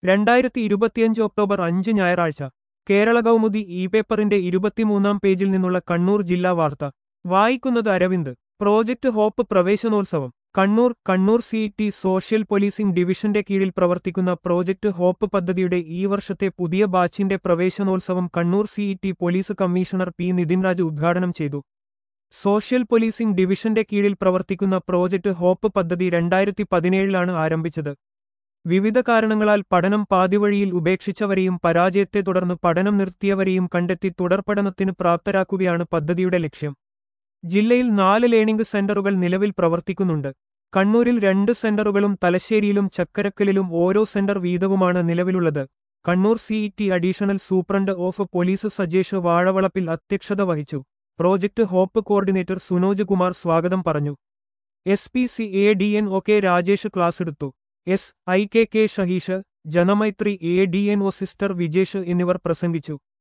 രണ്ടായിരത്തി ഇരുപത്തിയഞ്ച് ഒക്ടോബർ അഞ്ച് ഞായറാഴ്ച കേരള കൗമുദി ഇ പേപ്പറിന്റെ ഇരുപത്തിമൂന്നാം പേജിൽ നിന്നുള്ള കണ്ണൂർ ജില്ലാ വാർത്ത വായിക്കുന്നത് അരവിന്ദ് പ്രോജക്ട് ഹോപ്പ് പ്രവേശനോത്സവം Kannur Kannur C T social policing ഡിവിഷന്റെ കീഴിൽ പ്രവർത്തിക്കുന്ന പ്രോജക്ട് ഹോപ്പ് പദ്ധതിയുടെ ഈ വർഷത്തെ പുതിയ ബാച്ചിന്റെ പ്രവേശനോത്സവം Kannur C T police commissioner P Nithinraj ഉദ്ഘാടനം ചെയ്തു സോഷ്യൽ പോലീസിംഗ് ഡിവിഷന്റെ കീഴിൽ പ്രവർത്തിക്കുന്ന പ്രോജക്ട് ഹോപ്പ് പദ്ധതി രണ്ടായിരത്തി പതിനേഴിലാണ് ആരംഭിച്ചത് വിവിധ കാരണങ്ങളാൽ പഠനം പാതിവഴിയിൽ ഉപേക്ഷിച്ചവരെയും പരാജയത്തെ തുടർന്ന് പഠനം നിർത്തിയവരെയും കണ്ടെത്തി തുടർപഠനത്തിന് പ്രാപ്തരാക്കുകയാണ് പദ്ധതിയുടെ ലക്ഷ്യം ജില്ലയിൽ നാല് ലേണിംഗ് സെന്ററുകൾ നിലവിൽ പ്രവർത്തിക്കുന്നുണ്ട് കണ്ണൂരിൽ രണ്ട് സെന്ററുകളും തലശ്ശേരിയിലും ചക്കരക്കലിലും ഓരോ സെന്റർ വീതവുമാണ് നിലവിലുള്ളത് Kannur city additional superintendent of police Sajesh Vazhavalappil അധ്യക്ഷത വഹിച്ചു project hope coordinator Sunoj Kumar സ്വാഗതം പറഞ്ഞു S P C A D N O K Rajesh class എടുത്തു S I K K Shaheesh Janamaithri A D N O sister Vijesh എന്നിവർ പ്രസംഗിച്ചു